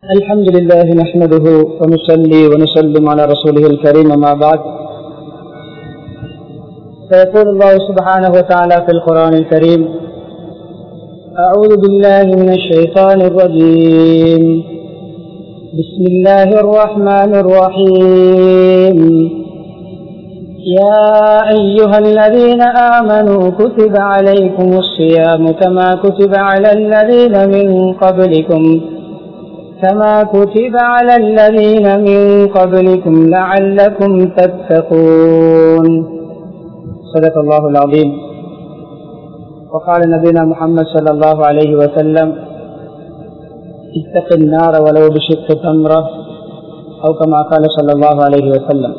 الحمد لله نحمده ونصلي ونسلم على رسوله الكريم ما بعد فيقول الله سبحانه وتعالى في القرآن الكريم أعوذ بالله من الشيطان الرجيم بسم الله الرحمن الرحيم يا أيها الذين آمنوا كتب عليكم الصيام كما كتب على الذين من قبلكم كما كتب على الذين من قبلكم لعلكم تتقون صدق الله العظيم وقال نبينا محمد صلى الله عليه وسلم اتق النار ولو بشق تمرة أو كما قال صلى الله عليه وسلم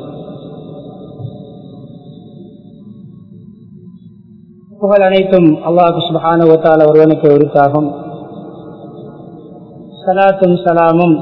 புகழ் அனைத்தும் அல்லாஹு சுபஹான ஒத்தால் ஒருவனுக்கு உரித்தாகும் சலாத்தும் சலாமும்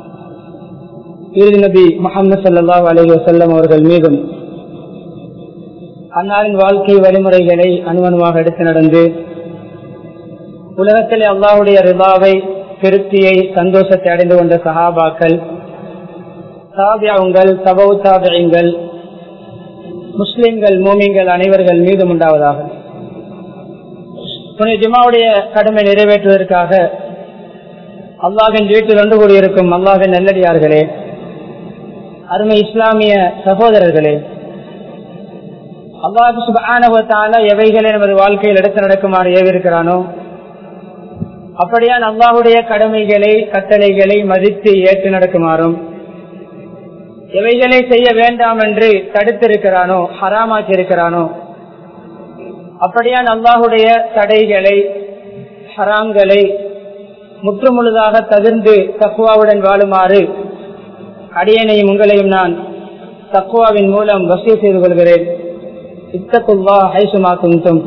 இறுதி நபி முகமது சல்லாஹ் அலஹி வசல்லம் அவர்கள் மீதும் அன்னாரின் வாழ்க்கை வழிமுறைகளை அணுவணுவாக எடுத்து நடந்து உலகத்தில் அல்லாஹுடைய ரிபாவை திருப்தியை சந்தோஷத்தை அடைந்து கொண்ட சஹாபாக்கள் சாபியாவுங்கள் தபவு சாபியங்கள் முஸ்லிம்கள் மூமிங்கள் அனைவர்கள் மீதும் உண்டாவதாக புனித ஜுமாவுடைய கடமை நிறைவேற்றுவதற்காக அல்லாவின் வீட்டில் ஒன்று கூடியிருக்கும் அல்லாவின் நல்லடியார்களே அருமை இஸ்லாமிய சகோதரர்களே அல்லாஹு சுபானவத்தால எவைகளை நமது வாழ்க்கையில் எடுத்து நடக்குமாறு ஏவிருக்கிறானோ அப்படியான் அல்லாஹுடைய கடமைகளை கட்டளைகளை மதித்து ஏற்று நடக்குமாறும் எவைகளை செய்ய வேண்டாம் என்று தடுத்திருக்கிறானோ ஹராமாக்கி இருக்கிறானோ அப்படியான் அல்லாஹுடைய தடைகளை ஹராம்களை முற்றுமுழுதாக தவிர்ந்து தக்குவாவுடன் வாழுமாறு அடியனையும் உங்களையும் நான் தக்குவாவின் மூலம் வசதி செய்து கொள்கிறேன் இத்தக்குவா ஹைசுமா குந்தும்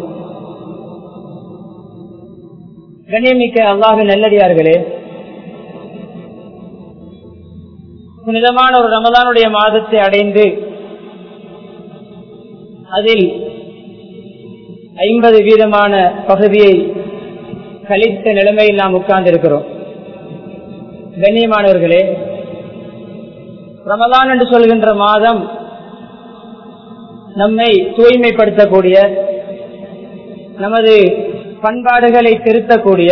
கண்ணியமிக்க அல்லாஹின் நல்லடியார்களே புனிதமான ஒரு ரமதானுடைய மாதத்தை அடைந்து அதில் ஐம்பது வீதமான பகுதியை கழித்த நிலைமையில் நாம் உட்கார்ந்திருக்கிறோம் கண்ணியமானவர்களே ரமதான் என்று சொல்கின்ற மாதம் நம்மை தூய்மைப்படுத்தக்கூடிய நமது பண்பாடுகளை திருத்தக்கூடிய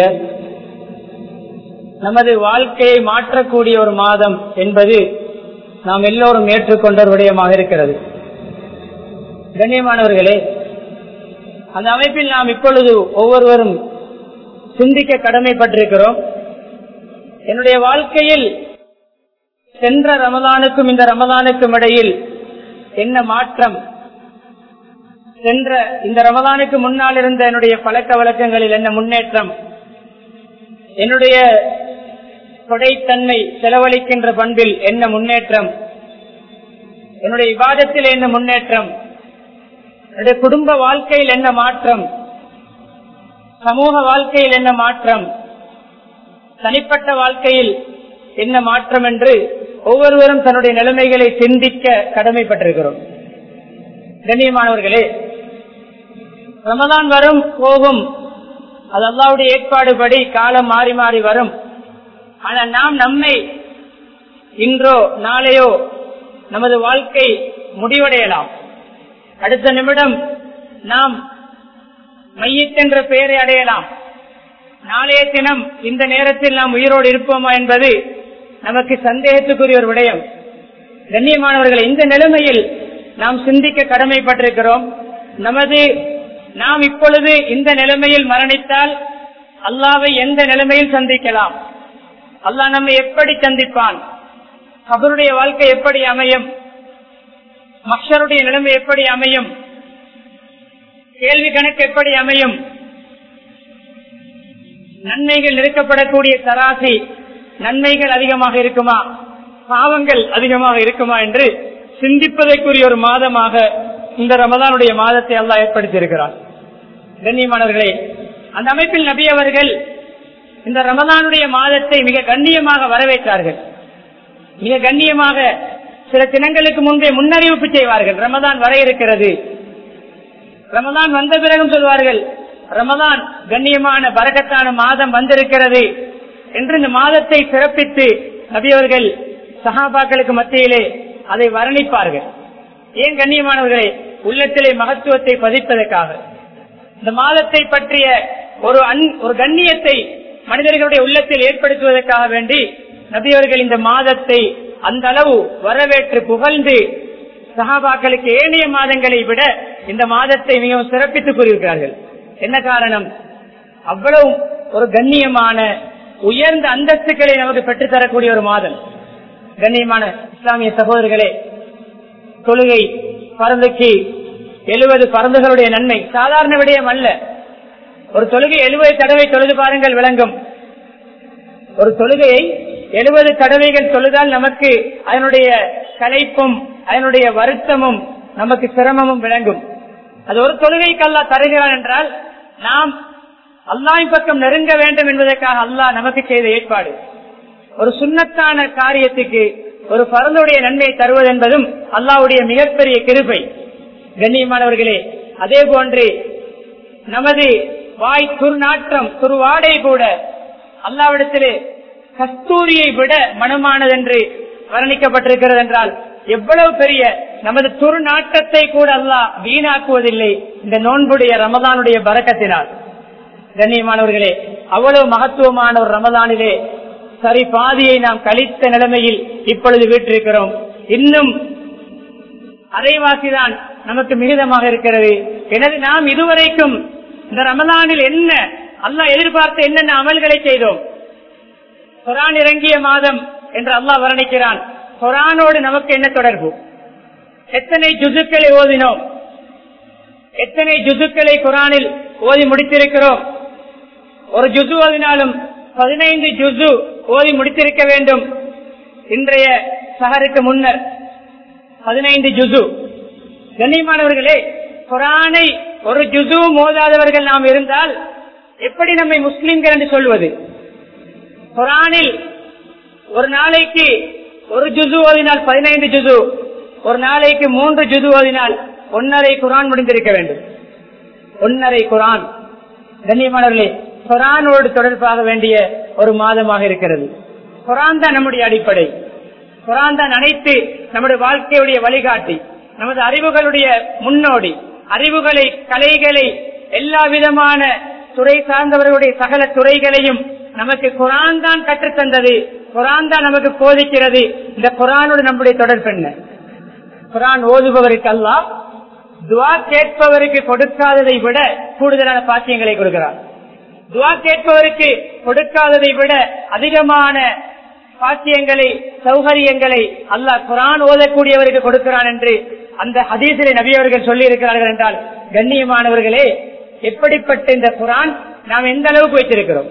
நமது வாழ்க்கையை மாற்றக்கூடிய ஒரு மாதம் என்பது நாம் எல்லோரும் ஏற்றுக்கொண்ட ஒரு விடயமாக இருக்கிறது கண்ணியமானவர்களே அந்த அமைப்பில் நாம் இப்பொழுது ஒவ்வொருவரும் சிந்திக்க கடமைப்பட்டிருக்கிறோம் என்னுடைய வாழ்க்கையில் சென்ற ரமதானுக்கும் இந்த ரமதானுக்கும் இடையில் என்ன மாற்றம் சென்ற இந்த ரமதானுக்கு முன்னால் இருந்த என்னுடைய பழக்க வழக்கங்களில் என்ன முன்னேற்றம் என்னுடைய கொடைத்தன்மை செலவழிக்கின்ற பண்பில் என்ன முன்னேற்றம் என்னுடைய விவாதத்தில் என்ன முன்னேற்றம் என்னுடைய குடும்ப வாழ்க்கையில் என்ன மாற்றம் சமூக வாழ்க்கையில் என்ன மாற்றம் தனிப்பட்ட வாழ்க்கையில் என்ன மாற்றம் என்று ஒவ்வொருவரும் தன்னுடைய நிலைமைகளை சிந்திக்க கடமைப்பட்டிருக்கிறோம் கண்ணியமானவர்களே ரமதான் வரும் போகும் அது அல்லாவுடைய ஏற்பாடுபடி காலம் மாறி மாறி வரும் ஆனால் நாம் நம்மை இன்றோ நாளையோ நமது வாழ்க்கை முடிவடையலாம் அடுத்த நிமிடம் நாம் மையத்தென்ற பெயரை அடையலாம் நாளைய தினம் இந்த நேரத்தில் நாம் உயிரோடு இருப்போமா என்பது நமக்கு சந்தேகத்துக்குரிய ஒரு விடயம் கண்ணியமானவர்கள் இந்த நிலைமையில் நாம் சிந்திக்க கடமைப்பட்டிருக்கிறோம் நமது நாம் இப்பொழுது இந்த நிலைமையில் மரணித்தால் அல்லாவை எந்த நிலைமையில் சந்திக்கலாம் அல்லாஹ் நம்மை எப்படி சந்திப்பான் கபருடைய வாழ்க்கை எப்படி அமையும் மக்சருடைய நிலைமை எப்படி அமையும் கேள்வி கணக்கு எப்படி அமையும் நன்மைகள் நெருக்கப்படக்கூடிய தராசி நன்மைகள் அதிகமாக இருக்குமா பாவங்கள் அதிகமாக இருக்குமா என்று சிந்திப்பதற்குரிய ஒரு மாதமாக இந்த ரமதானுடைய மாதத்தை எல்லாம் ஏற்படுத்தியிருக்கிறார் கண்ணியமானவர்களே அந்த அமைப்பில் நபி அவர்கள் இந்த ரமதானுடைய மாதத்தை மிக கண்ணியமாக வரவேற்றார்கள் மிக கண்ணியமாக சில தினங்களுக்கு முன்பே முன்னறிவிப்பு செய்வார்கள் ரமதான் வர இருக்கிறது ரமதான் வந்த பிறகும் சொல்வார்கள் ரமதான் கண்ணியமான பரக்கத்தான மாதம் வந்திருக்கிறது என்று இந்த மாதத்தை சிறப்பித்து நபியவர்கள் சஹாபாக்களுக்கு மத்தியிலே அதை வர்ணிப்பார்கள் ஏன் கண்ணியமானவர்களே உள்ளத்திலே மகத்துவத்தை பதிப்பதற்காக இந்த மாதத்தை பற்றிய ஒரு அன் ஒரு கண்ணியத்தை மனிதர்களுடைய உள்ளத்தில் ஏற்படுத்துவதற்காக வேண்டி நபியவர்கள் இந்த மாதத்தை அந்த அளவு வரவேற்று புகழ்ந்து சகாபாக்களுக்கு ஏனைய மாதங்களை விட இந்த மாதத்தை மிகவும் சிறப்பித்துக் கூறியிருக்கிறார்கள் என்ன காரணம் அவ்வளவு ஒரு கண்ணியமான உயர்ந்த அந்தஸ்துக்களை நமக்கு பெற்றுத்தரக்கூடிய ஒரு மாதம் கண்ணியமான இஸ்லாமிய சகோதரர்களே தொழுகை பரந்துக்கு எழுபது பரந்துகளுடைய நன்மை சாதாரண விடயம் அல்ல ஒரு தொழுகை எழுபது தடவை தொழுது பாருங்கள் விளங்கும் ஒரு தொழுகையை எழுபது தடவைகள் தொழுதால் நமக்கு அதனுடைய கலைப்பும் அதனுடைய வருத்தமும் நமக்கு சிரமமும் விளங்கும் அது ஒரு தொழுகைக்கு அல்லா தருகிறான் என்றால் நாம் அல்லாஹின் பக்கம் நெருங்க வேண்டும் என்பதற்காக அல்லாஹ் நமக்கு செய்த ஏற்பாடு ஒரு சுண்ணத்தான காரியத்துக்கு ஒரு பரந்துடைய நன்மையை தருவது என்பதும் அல்லாவுடைய மிகப்பெரிய கிருபை கண்ணியமானவர்களே அதே போன்று நமது வாய் துர்நாற்றம் துருவாடை கூட அல்லாவிடத்திலே கஸ்தூரியை விட மனமானது என்று வர்ணிக்கப்பட்டிருக்கிறது என்றால் எவ்வளவு பெரிய நமது துர்நாட்டத்தை கூட அல்லாஹ் வீணாக்குவதில்லை இந்த நோன்புடைய ரமதானுடைய பறக்கத்தினால் கண்ணியமானவர்களே அவ்வளவு மகத்துவமான ஒரு ரமதானிலே சரி பாதியை நாம் கழித்த நிலைமையில் இப்பொழுது வீட்டிருக்கிறோம் இன்னும் அரைவாசிதான் நமக்கு மிகுதமாக இருக்கிறது எனவே நாம் இதுவரைக்கும் இந்த ரமலானில் என்ன அல்லாஹ் எதிர்பார்த்த என்னென்ன அமல்களை செய்தோம் குரான் இறங்கிய மாதம் என்று அல்லாஹ் வர்ணிக்கிறான் குரானோடு நமக்கு என்ன தொடர்பு எத்தனை ஜுசுக்களை ஓதினோம் எத்தனை ஜுசுக்களை குரானில் ஓதி முடித்திருக்கிறோம் ஒரு ஜுசு ஓதினாலும் பதினைந்து ஜுசு ஓதி முடித்திருக்க வேண்டும் இன்றைய சஹருக்கு முன்னர் பதினைந்து ஜுசு கண்ணியமானவர்களே குரானை ஒரு ஜுசு மோதாதவர்கள் நாம் இருந்தால் எப்படி நம்மை முஸ்லிம்கள் என்று சொல்வது குரானில் ஒரு நாளைக்கு ஒரு ஜுசு ஓதினால் பதினைந்து ஜுசு ஒரு நாளைக்கு மூன்று ஜுசு ஓதினால் ஒன்னரை குரான் முடிந்திருக்க வேண்டும் ஒன்னரை குரான் கண்ணியமானவர்களே குரானோடு தொடர்பாக வேண்டிய ஒரு மாதமாக இருக்கிறது குரான் தான் நம்முடைய அடிப்படை குரான் தான் அனைத்து நம்முடைய வாழ்க்கையுடைய வழிகாட்டி நமது அறிவுகளுடைய முன்னோடி அறிவுகளை கலைகளை எல்லா விதமான துறை சார்ந்தவர்களுடைய சகல துறைகளையும் நமக்கு குரான் தான் கற்றுத்தந்தது குரான் தான் நமக்கு போதிக்கிறது இந்த குரானோடு நம்முடைய தொடர்பு என்ன குரான் ஓதுபவருக்கு அல்ல துவா கேட்பவருக்கு கொடுக்காததை விட கூடுதலான பாக்கியங்களை கொடுக்கிறார் துவா கேட்பவருக்கு கொடுக்காததை விட அதிகமான பாக்கியங்களை சௌகரியங்களை அல்லாஹ் குரான் ஓதக்கூடியவருக்கு கொடுக்கிறான் என்று அந்த ஹதீசிலை நபியவர்கள் சொல்லி இருக்கிறார்கள் என்றால் கண்ணியமானவர்களே எப்படிப்பட்ட இந்த குரான் நாம் எந்த அளவுக்கு வைத்திருக்கிறோம்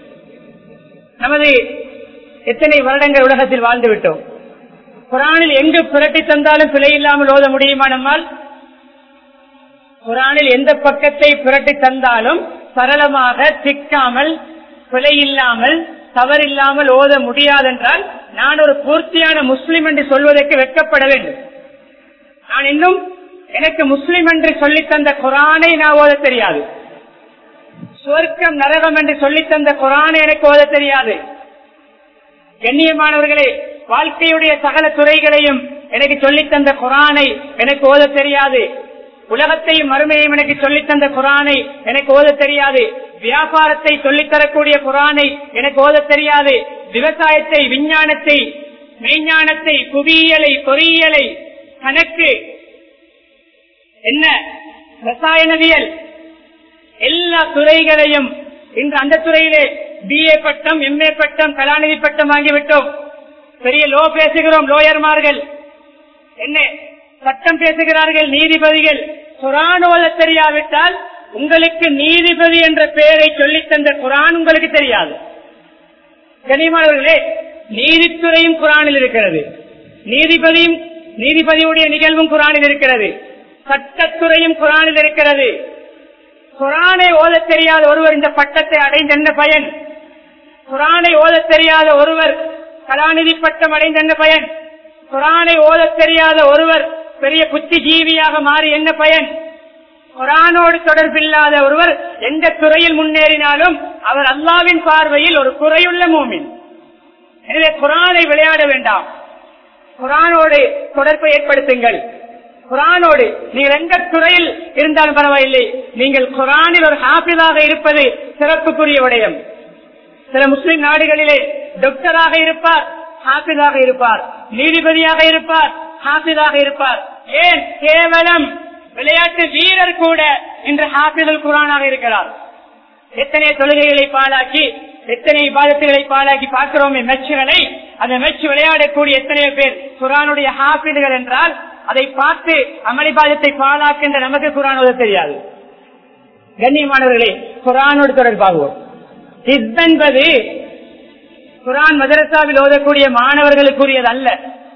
நமது எத்தனை வருடங்கள் உலகத்தில் வாழ்ந்து விட்டோம் குரானில் எங்கு புரட்டி தந்தாலும் பிழை இல்லாமல் ஓத முடியுமா நம்மால் குரானில் எந்த பக்கத்தை புரட்டி தந்தாலும் சரளமாக திக்காமல் பிழை இல்லாமல் தவறில்லாமல் ஓத முடியாதென்றால் நான் ஒரு பூர்த்தியான முஸ்லிம் என்று சொல்வதற்கு வெட்கப்பட வேண்டும் நான் இன்னும் எனக்கு முஸ்லிம் என்று சொல்லித் தந்த குரானை நான் ஓத தெரியாது சொர்க்கம் நரகம் என்று சொல்லித் தந்த குரானை எனக்கு ஓத தெரியாது கண்ணியமானவர்களே வாழ்க்கையுடைய சகல துறைகளையும் எனக்கு சொல்லித் தந்த குரானை எனக்கு ஓத தெரியாது உலகத்தையும் மறுமையும் எனக்கு சொல்லித் தந்த குரானை எனக்கு ஓத தெரியாது வியாபாரத்தை சொல்லித்தரக்கூடிய குரானை எனக்கு ஓத தெரியாது விவசாயத்தை விஞ்ஞானத்தை மெய்ஞானத்தை புவியியலை பொறியியலை கணக்கு என்ன ரசாயனவியல் எல்லா துறைகளையும் இன்று அந்த துறையிலே பிஏ பட்டம் எம்ஏ பட்டம் கலாநிதி பட்டம் வாங்கிவிட்டோம் பெரிய லோ பேசுகிறோம் லோயர்மார்கள் என்ன சட்டம் பேசுகிறார்கள் நீதிபதிகள் குரான் ஓத தெரியாவிட்டால் உங்களுக்கு நீதிபதி என்ற பெயரை சொல்லித் தந்த குரான் உங்களுக்கு தெரியாது கனிமானவர்களே நீதித்துறையும் குரானில் இருக்கிறது நீதிபதியும் நீதிபதியுடைய நிகழ்வும் குரானில் இருக்கிறது சட்டத்துறையும் குரானில் இருக்கிறது குரானை ஓத தெரியாத ஒருவர் இந்த பட்டத்தை அடைந்த என்ன பயன் குரானை ஓத தெரியாத ஒருவர் கலாநிதி பட்டம் அடைந்த என்ன பயன் குரானை ஓத தெரியாத ஒருவர் பெரிய புத்திஜீவியாக மாறி என்ன பயன் குரானோடு தொடர்பில்லாத ஒருவர் எந்த துறையில் முன்னேறினாலும் அவர் அல்லாவின் பார்வையில் ஒரு குறையுள்ள மூமின் எனவே குரானை விளையாட வேண்டாம் குரானோடு தொடர்பை ஏற்படுத்துங்கள் குரானோடு நீங்கள் எந்த துறையில் இருந்தாலும் பரவாயில்லை நீங்கள் குரானில் ஒரு ஹாஃபிதாக இருப்பது சிறப்புக்குரிய விடயம் சில முஸ்லிம் நாடுகளிலே டாக்டராக இருப்பார் ஹாஃபிதாக இருப்பார் நீதிபதியாக இருப்பார் ஹாஃபிதாக இருப்பார் ஏன் கேவலம் விளையாட்டு வீரர் கூட இன்று ஹாஃபிதல் குரானாக இருக்கிறார் எத்தனை தொழுகைகளை பாழாக்கி எத்தனை பாதத்துகளை பாழாக்கி பார்க்கிறோமே மெச்சுகளை அந்த மெச்சு விளையாடக்கூடிய எத்தனையோ பேர் குரானுடைய ஹாஃபிதுகள் என்றால் அதை பார்த்து அமளி பாதத்தை பாழாக்கின்ற நமக்கு குரான் ஓத தெரியாது கண்ணியமானவர்களே குரானோடு தொடர்பாகுவோம் ஹிஸ் என்பது குரான் மதரசாவில் ஓதக்கூடிய மாணவர்களுக்குரியது அல்ல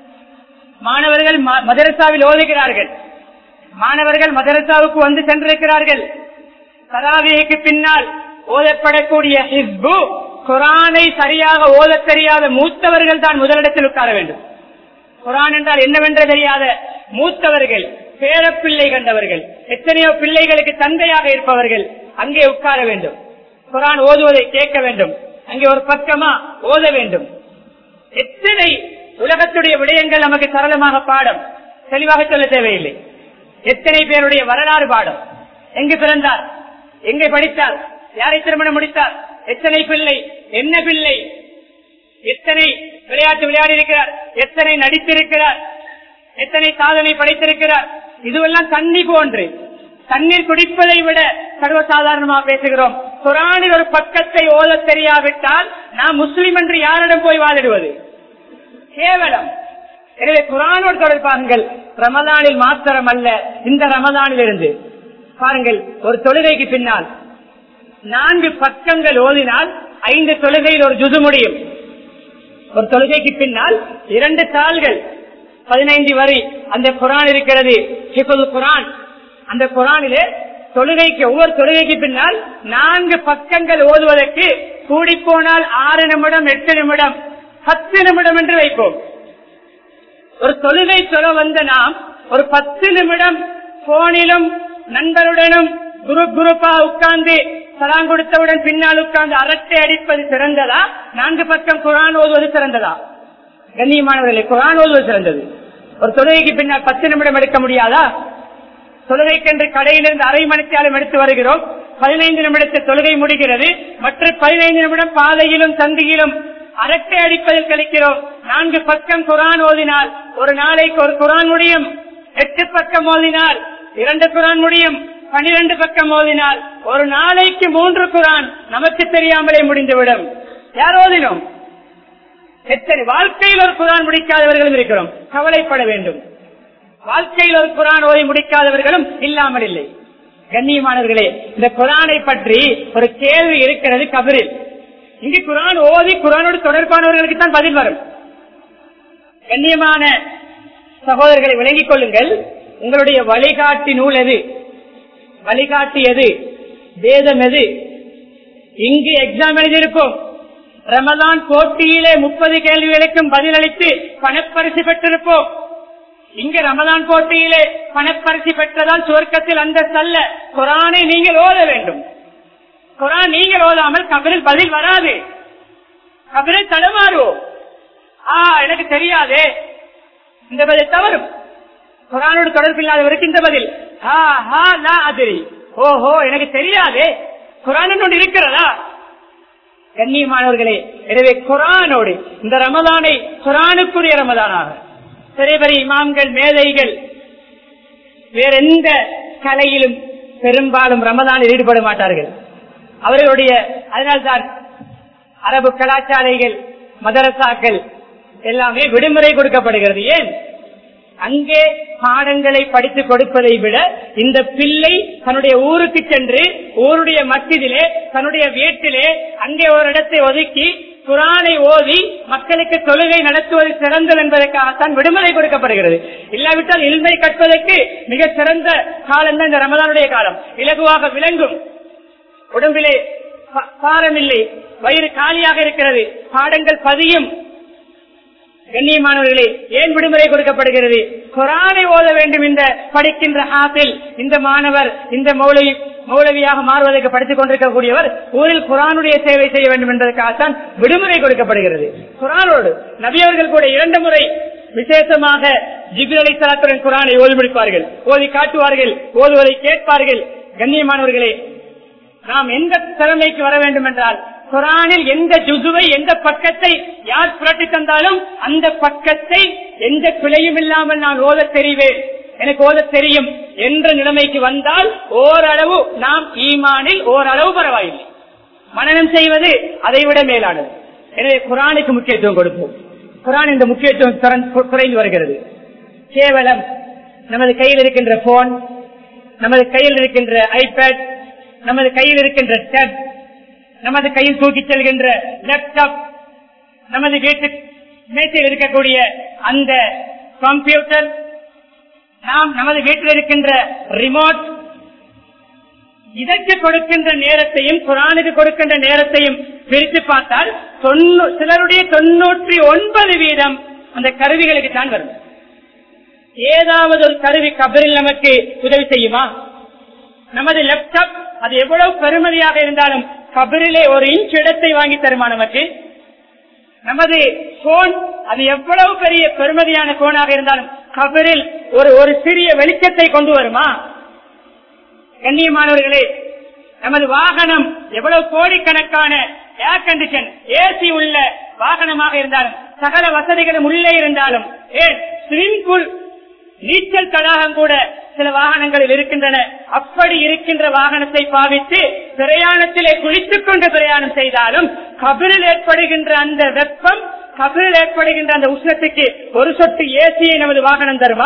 மாணவர்கள் ம- மதரசாவில் ஓதுகிறார்கள் மாணவர்கள் மதரசாவுக்கு வந்து சென்றிருக்கிறார்கள் தராவியைக்கு பின்னால் ஓதப்படக்கூடிய ஹிஸ்பு குரானை சரியாக ஓதத் தெரியாத மூத்தவர்கள் தான் முதலிடத்தில் உட்கார வேண்டும் குரான் என்றால் என்னவென்று தெரியாத மூத்தவர்கள் பேரப்பிள்ளை கண்டவர்கள் எத்தனையோ பிள்ளைகளுக்கு தந்தையாக இருப்பவர்கள் அங்கே உட்கார வேண்டும் குரான் ஓதுவதை கேட்க வேண்டும் அங்கே ஒரு பக்கமா ஓத வேண்டும் எத்தனை உலகத்துடைய விடயங்கள் நமக்கு சரளமாக பாடம் தெளிவாக சொல்ல தேவையில்லை எத்தனை பேருடைய வரலாறு பாடம் எங்கு பிறந்தார் எங்கே படித்தார் யாரை திருமணம் முடித்தார் எத்தனை பிள்ளை என்ன பிள்ளை எத்தனை விளையாட்டு விளையாடி இருக்கிறார் எத்தனை நடித்திருக்கிறார் எத்தனை சாதனை படைத்திருக்கிறார் இதுவெல்லாம் தண்ணி போன்று தண்ணீர் குடிப்பதை விட சர்வசாதாரணமாக பேசுகிறோம் குரானில் ஒரு பக்கத்தை ஓத தெரியாவிட்டால் நான் முஸ்லிம் என்று யாரிடம் போய் வாதிடுவது கேவலம் எனவே குரானோடு தொடர்பாங்கள் ரமதானில் மாத்திரம் அல்ல இந்த ரமதானில் இருந்து பாருங்கள் ஒரு தொழுகைக்கு பின்னால் நான்கு பக்கங்கள் ஓதினால் ஐந்து தொழுகையில் ஒரு ஜுது முடியும் ஒரு தொழுகைக்கு பின்னால் இரண்டு தாள்கள் பதினைந்து வரி அந்த குரான் இருக்கிறது ஹிஃபுல் குரான் அந்த குரானிலே தொழுகைக்கு ஒவ்வொரு தொழுகைக்கு பின்னால் நான்கு பக்கங்கள் ஓதுவதற்கு கூடி போனால் ஆறு நிமிடம் எட்டு நிமிடம் பத்து நிமிடம் என்று வைப்போம் ஒரு தொழுகை சொல்ல வந்த நாம் ஒரு பத்து நிமிடம் போனிலும் நண்பருடனும் குரு குருப்பா உட்கார்ந்து சலாம் கொடுத்தவுடன் பின்னால் உட்கார்ந்து அரட்டை அடிப்பது சிறந்ததா நான்கு பக்கம் குரான் ஓதுவது சிறந்ததா கண்ணியமானவர்களே குரான் ஓதுவது சிறந்தது ஒரு தொழுகைக்கு பின்னால் பத்து நிமிடம் எடுக்க முடியாதா தொழுகைக்கென்று கடையிலிருந்து அரை மணித்தாலும் எடுத்து வருகிறோம் பதினைந்து நிமிடத்தில் தொழுகை முடிகிறது மற்ற பதினைந்து நிமிடம் பாதையிலும் சந்தியிலும் அரட்டை அடிப்பதில் கழிக்கிறோம் நான்கு பக்கம் குரான் ஓதினால் ஒரு நாளைக்கு ஒரு குரான் முடியும் எட்டு பக்கம் ஓதினால் இரண்டு குரான் முடியும் பனிரெண்டு பக்கம் ஓதினால் ஒரு நாளைக்கு மூன்று குரான் நமக்கு தெரியாமலே முடிந்துவிடும் யார் ஓதினோம் எத்தனை வாழ்க்கையில் ஒரு குரான் முடிக்காதவர்களும் இருக்கிறோம் கவலைப்பட வேண்டும் வாழ்க்கையில் ஒரு குரான் ஓதி முடிக்காதவர்களும் இல்லாமல் இல்லை கண்ணியமானவர்களே இந்த குரானை பற்றி ஒரு கேள்வி இருக்கிறது கபரில் இங்கு குரான் ஓதி குரானோடு தொடர்பானவர்களுக்கு தான் பதில் வரும் கண்ணியமான சகோதரர்களை விளங்கிக் கொள்ளுங்கள் உங்களுடைய வழிகாட்டி நூல் எது வழிகாட்டி எது வேதம் எது இங்கு எக்ஸாம் எழுதியிருக்கோம் ரமதான் போட்டியிலே முப்பது கேள்விகளுக்கும் பதிலளித்து பணப்பரிசு பெற்றிருப்போம் இங்க ரமதான் போட்டியிலே பணப்பரிசு பெற்றதால் சுவர்க்கத்தில் அந்த சல்ல குரானை நீங்கள் ஓத வேண்டும் குரான் நீங்கள் ஓதாமல் கபரில் பதில் வராது கபரில் தடுமாறுவோம் ஆ எனக்கு தெரியாதே இந்த பதில் தவறும் குரானோடு தொடர்பு இல்லாதவருக்கு இந்த பதில் ஆ, ஆ, லா அதிரி ஓஹோ எனக்கு தெரியாதே குரான் ஒன்று இருக்கிறதா கண்ணியமானவர்களே எனவே குரானோடு இந்த ரமதானை குரானுக்குரிய ரமதானாக பெரிய பெரிய இமாம்கள் மேதைகள் வேற எந்த கலையிலும் பெரும்பாலும் ரமதானில் ஈடுபட மாட்டார்கள் அவர்களுடைய அதனால்தான் அரபு கலாச்சாரைகள் மதரசாக்கள் எல்லாமே விடுமுறை கொடுக்கப்படுகிறது ஏன் அங்கே பாடங்களை படித்து கொடுப்பதை விட இந்த பிள்ளை தன்னுடைய ஊருக்கு சென்று ஊருடைய மத்தியிலே தன்னுடைய வீட்டிலே அங்கே ஒரு இடத்தை ஒதுக்கி குரானை ஓதி மக்களுக்கு தொழுகை நடத்துவது சிறந்தது என்பதற்காகத்தான் விடுமுறை கொடுக்கப்படுகிறது இல்லாவிட்டால் இல்மை கற்பதற்கு மிக சிறந்த காலம் தான் இந்த ரமதானுடைய காலம் இலகுவாக விளங்கும் உடம்பிலே பா- பாரமில்லை வயிறு காலியாக இருக்கிறது பாடங்கள் பதியும் கண்ணியமானவர்களே ஏன் விடுமுறை கொடுக்கப்படுகிறது குரானை ஓத வேண்டும் இந்த படிக்கின்ற ஹாஃபில் இந்த மாணவர் இந்த மௌலை மௌலவியாக மாறுவதற்கு படித்துக் கொண்டிருக்கக்கூடியவர் ஊரில் குரானுடைய சேவை செய்ய வேண்டும் என்பதற்காகத்தான் விடுமுறை கொடுக்கப்படுகிறது குரானோடு நபியவர்கள் கூட இரண்டு முறை விசேஷமாக ஜிபிரலை சலாத்துடன் குரானை ஓதி முடிப்பார்கள் ஓதி காட்டுவார்கள் ஓதுவதை கேட்பார்கள் கண்ணியமானவர்களே நாம் எந்த திறமைக்கு வர வேண்டும் என்றால் குரானில் எந்த ஜுசுவை எந்த பக்கத்தை யார் புரட்டி தந்தாலும் அந்த பக்கத்தை எந்த பிழையும் இல்லாமல் நான் ஓத தெரிவேன் எனக்கு ஓத தெரியும் என்ற நிலைமைக்கு வந்தால் ஓரளவு நாம் ஈமானில் ஓரளவு பரவாயில்லை மனநம் செய்வது அதை விட மேலானது எனவே குரானுக்கு முக்கியத்துவம் கொடுப்போம் குரான் இந்த முக்கியத்துவம் திறன் குறைந்து வருகிறது கேவலம் நமது கையில் இருக்கின்ற போன் நமது கையில் இருக்கின்ற ஐபேட் நமது கையில் இருக்கின்ற டேப் நமது கையில் தூக்கிச் செல்கின்ற லேப்டாப் நமது வீட்டு மேசையில் இருக்கக்கூடிய அந்த கம்ப்யூட்டர் நாம் நமது வீட்டில் இருக்கின்ற ரிமோட் இதற்கு கொடுக்கின்ற நேரத்தையும் குரானுக்கு கொடுக்கின்ற நேரத்தையும் பிரித்து பார்த்தால் தொண்ணூ சிலருடைய தொன்னூற்றி ஒன்பது வீதம் அந்த கருவிகளுக்கு தான் வரும் ஏதாவது ஒரு கருவி கபரில் நமக்கு உதவி செய்யுமா நமது லேப்டாப் அது எவ்வளவு பெருமதியாக இருந்தாலும் கபரிலே ஒரு இன்ச் இடத்தை வாங்கி தருமா நமக்கு நமது போன் அது எவ்வளவு பெரிய பெருமதியான போனாக இருந்தாலும் கபரில் ஒரு ஒரு சிறிய வெளிச்சத்தை கொண்டு வருமா கண்ணியமானவர்களே நமது வாகனம் எவ்வளவு கோடிக்கணக்கான ஏர் கண்டிஷன் ஏசி உள்ள வாகனமாக இருந்தாலும் சகல வசதிகளும் உள்ளே இருந்தாலும் ஏன் ஸ்விமிங் பூல் நீச்சல் தடாகம் கூட சில வாகனங்களில் இருக்கின்றன அப்படி இருக்கின்ற வாகனத்தை பாவித்து பிரயாணத்திலே குளித்துக் கொண்டு பிரயாணம் செய்தாலும் கபிரில் ஏற்படுகின்ற அந்த வெப்பம் கபிரில் ஏற்படுகின்ற அந்த உஷ்ணத்துக்கு ஒரு சொட்டு ஏசியை நமது வாகனம் தருமா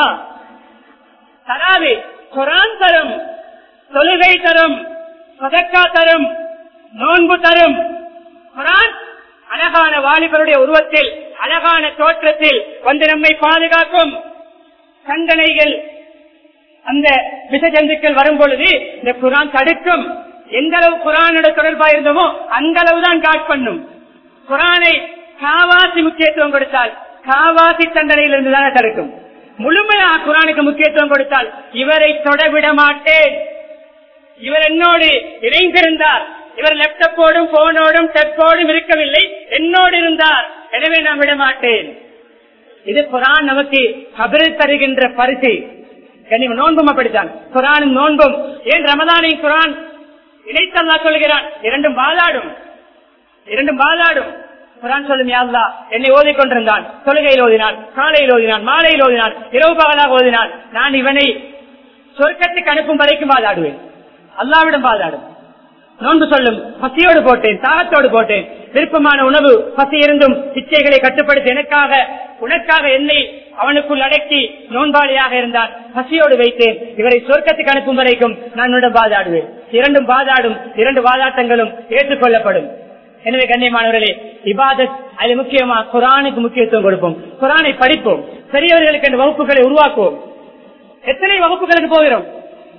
தராது குரான் தரும் தொழுகை தரும் சதக்கா தரும் நோன்பு தரும் குரான் அழகான வாலிபருடைய உருவத்தில் அழகான தோற்றத்தில் வந்து நம்மை பாதுகாக்கும் தண்டனைகள் அந்த விஷஜந்துக்கள் வரும் பொழுது இந்த குரான் தடுக்கும் எந்த அளவு குரானோட தொடர்பா இருந்தோமோ அந்த அளவு தான் காட் பண்ணும் குரானை காவாசி முக்கியத்துவம் கொடுத்தால் காவாசி தண்டனையிலிருந்து தானே தடுக்கும் முழுமையாக குரானுக்கு முக்கியத்துவம் கொடுத்தால் இவரை தொடவிட மாட்டேன் இவர் என்னோடு இணைந்திருந்தார் இவர் லேப்டாப்போடும் போனோடும் டெப்போடும் இருக்கவில்லை என்னோடு இருந்தார் எனவே நான் விட மாட்டேன் இது குரான் நமக்கு கபிரில் தருகின்ற பரிசு கண்ணியம் நோன்பும் அப்படித்தான் குரானும் நோன்பும் ஏன் ரமதானை குரான் இணைத்தல்லா சொல்கிறான் இரண்டும் வாதாடும் இரண்டும் வாதாடும் குரான் சொல்லும் யாழ்லா என்னை ஓதிக் கொண்டிருந்தான் தொழுகையில் ஓதினான் காலையில் ஓதினான் மாலையில் ஓதினான் இரவு பகலாக ஓதினான் நான் இவனை சொர்க்கத்துக்கு அனுப்பும் வரைக்கும் வாதாடுவேன் அல்லாவிடம் வாதாடும் நோன்பு சொல்லும் பசியோடு போட்டேன் தாகத்தோடு போட்டேன் விருப்பமான உணவு பசி இருந்தும் இச்சைகளை கட்டுப்படுத்தி எனக்காக உனக்காக என்னை அவனுக்குள் அடக்கி நோன்பாளியாக இருந்தான் பசியோடு வைத்தேன் இவரை சொர்க்கத்துக்கு அனுப்பும் வரைக்கும் நான் உன்னிடம் வாதாடுவேன் இரண்டும் வாதாடும் இரண்டு வாதாட்டங்களும் ஏற்றுக்கொள்ளப்படும் எனவே கண்ணியமானவர்களே இபாதத் அது முக்கியமா குரானுக்கு முக்கியத்துவம் கொடுப்போம் குரானை படிப்போம் பெரியவர்களுக்கு அந்த வகுப்புகளை உருவாக்குவோம் எத்தனை வகுப்புகளுக்கு போகிறோம்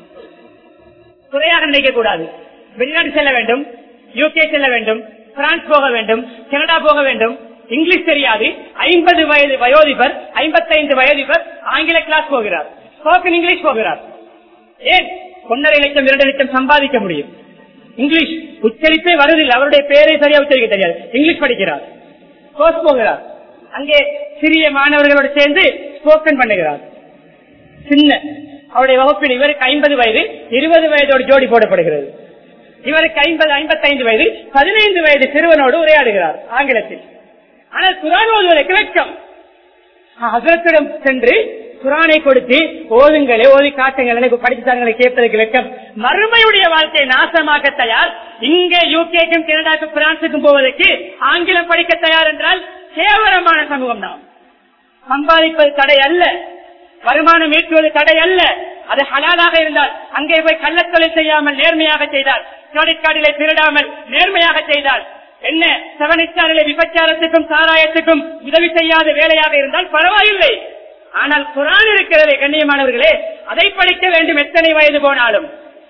குறையாக நினைக்க கூடாது வெளிநாடு செல்ல வேண்டும் யூகே செல்ல வேண்டும் பிரான்ஸ் போக வேண்டும் கனடா போக வேண்டும் இங்கிலீஷ் தெரியாது ஐம்பது வயது வயோதிபர் ஐம்பத்தைந்து வயோதிபர் ஆங்கில கிளாஸ் போகிறார் ஸ்போக்கன் இங்கிலீஷ் போகிறார் ஏன் ஒன்னரை லட்சம் இரண்டு லட்சம் சம்பாதிக்க முடியும் இங்கிலீஷ் உச்சரிப்பே வருவதில்லை அவருடைய பேரை சரியா உச்சரிக்க தெரியாது இங்கிலீஷ் படிக்கிறார் கோர்ஸ் போகிறார் அங்கே சிறிய மாணவர்களோடு சேர்ந்து ஸ்போக்கன் பண்ணுகிறார் சின்ன அவருடைய வகுப்பில் இவருக்கு ஐம்பது வயது இருபது வயதோடு ஜோடி போடப்படுகிறது இவருக்கு ஐம்பது ஐம்பத்தைந்து வயது பதினைந்து வயது சிறுவனோடு உரையாடுகிறார் ஆங்கிலத்தில் ஆனால் குரான் ஓதுவதற்கு வெட்கம் ஹசரத்திடம் சென்று குரானை கொடுத்து ஓதுங்களே ஓதி காட்டுங்கள் எனக்கு படித்தாங்களை கேட்பதற்கு வெட்கம் மறுமையுடைய வாழ்க்கையை நாசமாக்க தயார் இங்கே யூகேக்கும் கனடாக்கும் பிரான்சுக்கும் போவதற்கு ஆங்கிலம் படிக்க தயார் என்றால் கேவலமான சமூகம் தான் சம்பாதிப்பது தடை அல்ல வருமானம் ஈட்டுவது தடை அல்ல அது ஹலாலாக இருந்தால் அங்கே போய் கள்ளத்தொலை செய்யாமல் நேர்மையாக செய்தால் கிரெடிட் கார்டிலே திருடாமல் நேர்மையாக செய்தால் என்ன செவனிஸ்டாரிலே விபச்சாரத்துக்கும் சாராயத்துக்கும் உதவி செய்யாத வேலையாக இருந்தால் பரவாயில்லை ஆனால் குரான் இருக்கிறதே கண்ணியமானவர்களே அதை படிக்க வேண்டும் எத்தனை வயது போனாலும்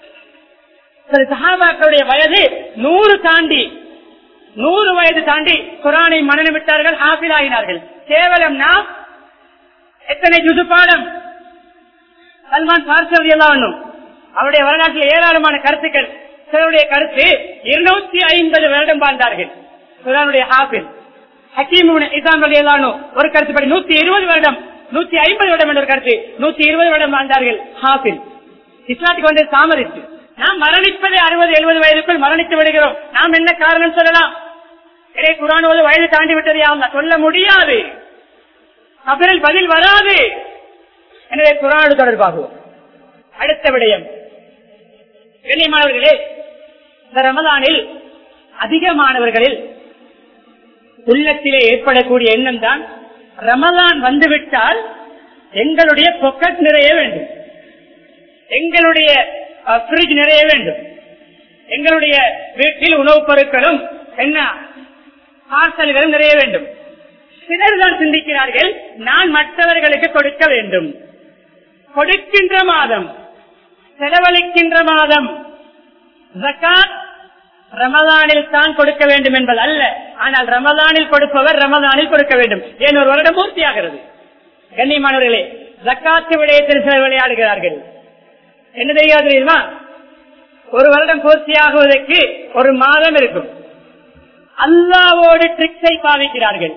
சில சகாபாக்களுடைய வயது நூறு தாண்டி நூறு வயது தாண்டி குரானை மனநம் விட்டார்கள் ஹாஃபில் ஆகினார்கள் கேவலம் நாம் எத்தனை ஜுது பாடம் சல்மான் பார்சல் எல்லாம் அவருடைய வரலாற்றில் ஏராளமான கருத்துக்கள் சிலருடைய கருத்து இருநூத்தி ஐம்பது வருடம் வாழ்ந்தார்கள் சிலருடைய ஹாஃபில் ஹக்கீம் இசான் வழியிலானோ ஒரு கருத்துப்படி நூத்தி இருபது வருடம் நூத்தி ஐம்பது வருடம் என்ற ஒரு கருத்து நூத்தி இருபது வருடம் வாழ்ந்தார்கள் ஹாஃபில் இஸ்லாத்துக்கு வந்து தாமதித்து நாம் மரணிப்பதை அறுபது எழுபது வயதுக்குள் மரணித்து விடுகிறோம் நாம் என்ன காரணம் சொல்லலாம் இறை குரான் ஒரு வயது தாண்டி விட்டது யாரும் சொல்ல முடியாது கபரில் பதில் வராது எனவே குரானோடு தொடர்பாகும் அடுத்த விடயம் கண்ணியமானவர்களே இந்த ரமதானில் அதிகமானவர்களில் உள்ளத்திலே ஏற்படக்கூடிய எண்ணம் தான் ரமலான் வந்துவிட்டால் எங்களுடைய பொக்கெட் நிறைய வேண்டும் எங்களுடைய ஃப்ரிட்ஜ் நிறைய வேண்டும் எங்களுடைய வீட்டில் உணவுப் பொருட்களும் என்ன பார்சல்களும் நிறைய வேண்டும் சிலர் தான் சிந்திக்கிறார்கள் நான் மற்றவர்களுக்கு கொடுக்க வேண்டும் கொடுக்கின்ற மாதம் செலவழிக்கின்ற மாதம் ஜக்காத் ரமதானில் தான் கொடுக்க வேண்டும் என்பது அல்ல ஆனால் ரமதானில் கொடுப்பவர் ரமதானில் கொடுக்க வேண்டும் ஏன் ஒரு வருடம் பூர்த்தியாகிறது கண்ணியமானவர்களே ஜக்காத்து விடயத்தில் சிலர் விளையாடுகிறார்கள் என்ன தெரியாது தெரியுமா ஒரு வருடம் பூர்த்தியாகுவதற்கு ஒரு மாதம் இருக்கும் அல்லாவோடு ட்ரிக்ஸை பாவிக்கிறார்கள்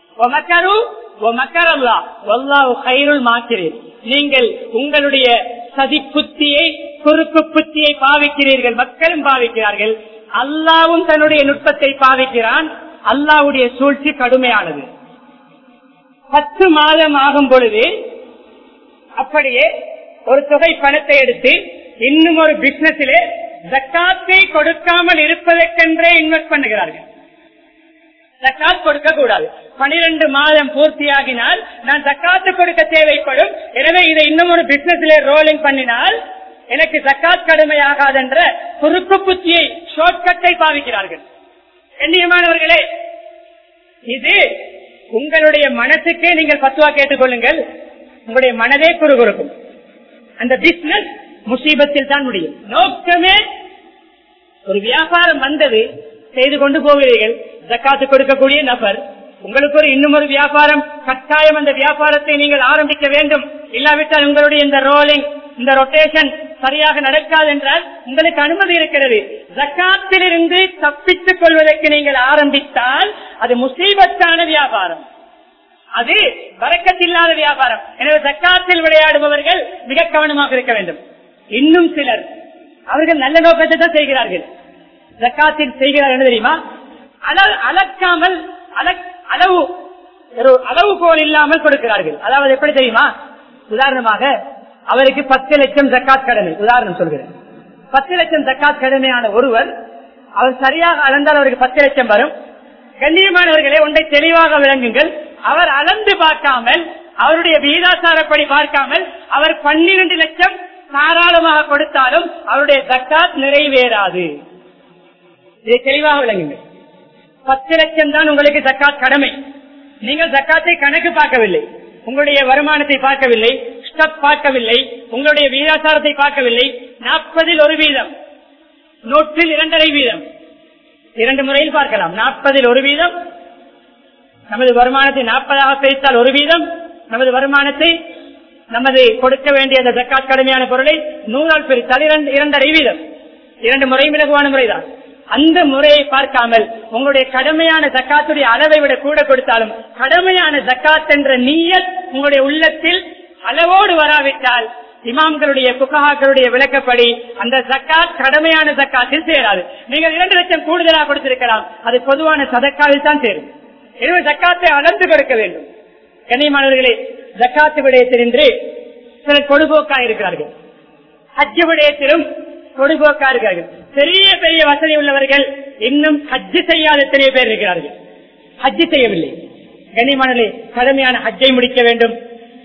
நீங்கள் உங்களுடைய சதி புத்தியை குறுக்கு புத்தியை பாவிக்கிறீர்கள் மக்களும் பாவிக்கிறார்கள் அல்லாவும் தன்னுடைய நுட்பத்தை பாவிக்கிறான் அல்லாவுடைய சூழ்ச்சி கடுமையானது பத்து மாதம் ஆகும் பொழுது அப்படியே ஒரு தொகை பணத்தை எடுத்து இன்னும் ஒரு பிசினஸிலே ஜக்காத்தை கொடுக்காமல் இருப்பதற்கென்றே இன்வெஸ்ட் பண்ணுகிறார்கள் ஜக்காத் கொடுக்க கூடாது பனிரெண்டு மாதம் பூர்த்தியாகினால் நான் ஜக்காத்து கொடுக்க தேவைப்படும் எனவே இதை இன்னும் ஒரு பிசினஸ்ல ரோலிங் பண்ணினால் எனக்கு ஜக்காத் கடுமையாகாது என்ற குறுக்கு புத்தியை ஷார்ட்கட்டை பாவிக்கிறார்கள் கண்ணியமானவர்களே இது உங்களுடைய மனசுக்கே நீங்கள் பத்துவா கேட்டுக்கொள்ளுங்கள் உங்களுடைய மனதே குறுகுறுக்கும் அந்த பிசினஸ் முசீபத்தில் தான் முடியும் நோக்கமே ஒரு வியாபாரம் வந்தது செய்து கொண்டு போகிறீர்கள் ஜக்காத்து கொடுக்கக்கூடிய நபர் உங்களுக்கு ஒரு இன்னும் ஒரு வியாபாரம் கட்டாயம் அந்த வியாபாரத்தை நீங்கள் ஆரம்பிக்க வேண்டும் இல்லாவிட்டால் உங்களுடைய இந்த ரோலிங் இந்த ரொட்டேஷன் சரியாக நடக்காது என்றால் உங்களுக்கு அனுமதி இருக்கிறது ஜக்காத்திலிருந்து தப்பித்துக் கொள்வதற்கு நீங்கள் ஆரம்பித்தால் அது முசீபத்தான வியாபாரம் அது வரக்கத்தில்லாத வியாபாரம் எனவே ஜக்காத்தில் விளையாடுபவர்கள் மிக கவனமாக இருக்க வேண்டும் இன்னும் சிலர் அவர்கள் நல்ல நோக்கத்தை தான் செய்கிறார்கள் ஜக்காத்தில் செய்கிறார் என்ன தெரியுமா அள- அளக்காமல் அள- அளவு ஒரு அளவுகோல் இல்லாமல் கொடுக்கிறார்கள் அதாவது எப்படி தெரியுமா உதாரணமாக அவருக்கு பத்து லட்சம் ஜக்காத் கடமை உதாரணம் சொல்கிறேன் பத்து லட்சம் ஜக்காத் கடமையான ஒருவர் அவர் சரியாக அளந்தால் அவருக்கு பத்து லட்சம் வரும் கண்ணியமானவர்களே ஒன்றை தெளிவாக விளங்குங்கள் அவர் அளந்து பார்க்காமல் அவருடைய வீதாசாரப்படி பார்க்காமல் அவர் பன்னிரண்டு லட்சம் தாராளமாக கொடுத்தாலும் அவருடைய ஜக்காத் நிறைவேறாது இதை தெளிவாக விளங்குங்கள் பத்து லட்சம் தான் உங்களுக்கு ஜக்காத் கடமை நீங்கள் ஜக்காத்தை கணக்கு பார்க்கவில்லை உங்களுடைய வருமானத்தை பார்க்கவில்லை ஸ்டப் பார்க்கவில்லை உங்களுடைய வீதாசாரத்தை பார்க்கவில்லை நாற்பதில் ஒரு வீதம் நூற்றில் இரண்டரை வீதம் இரண்டு முறையில் பார்க்கலாம் நாற்பதில் ஒரு வீதம் நமது வருமானத்தை நாற்பதாக பிரித்தால் ஒரு வீதம் நமது வருமானத்தை நமது கொடுக்க வேண்டிய அந்த ஜக்காத் கடுமையான பொருளை நூறால் பிரித்தால் இரண்டு இரண்டரை வீதம் இரண்டு முறை மிளகுவான முறைதான் அந்த முறையை பார்க்காமல் உங்களுடைய கடமையான ஜக்காத்துடைய அளவை விட கூட கொடுத்தாலும் கடமையான ஜக்காத் என்ற நீயத் உங்களுடைய உள்ளத்தில் அளவோடு வராவிட்டால் இமாம்களுடைய புகஹாக்களுடைய விளக்கப்படி அந்த ஜக்காத் கடமையான ஜக்காத்தில் சேராது நீங்கள் இரண்டு லட்சம் கூடுதலாக கொடுத்திருக்கலாம் அது பொதுவான சதக்காவில் தான் சேரும் எனவே ஜக்காத்தை அளந்து கொடுக்க வேண்டும் கண்ணியமானவர்களே ஜக்காத்து விடயத்தில் இன்று சிலர் பொடுபோக்கா இருக்கிறார்கள் ஹஜ்ஜு விடயத்திலும் பொடுபோக்கா இருக்கிறார்கள் பெரிய பெரிய வசதி உள்ளவர்கள் இன்னும் ஹஜ்ஜு செய்யாத எத்தனையோ பேர் இருக்கிறார்கள் ஹஜ்ஜு செய்யவில்லை கண்ணியமானவர்களே கடுமையான ஹஜ்ஜை முடிக்க வேண்டும்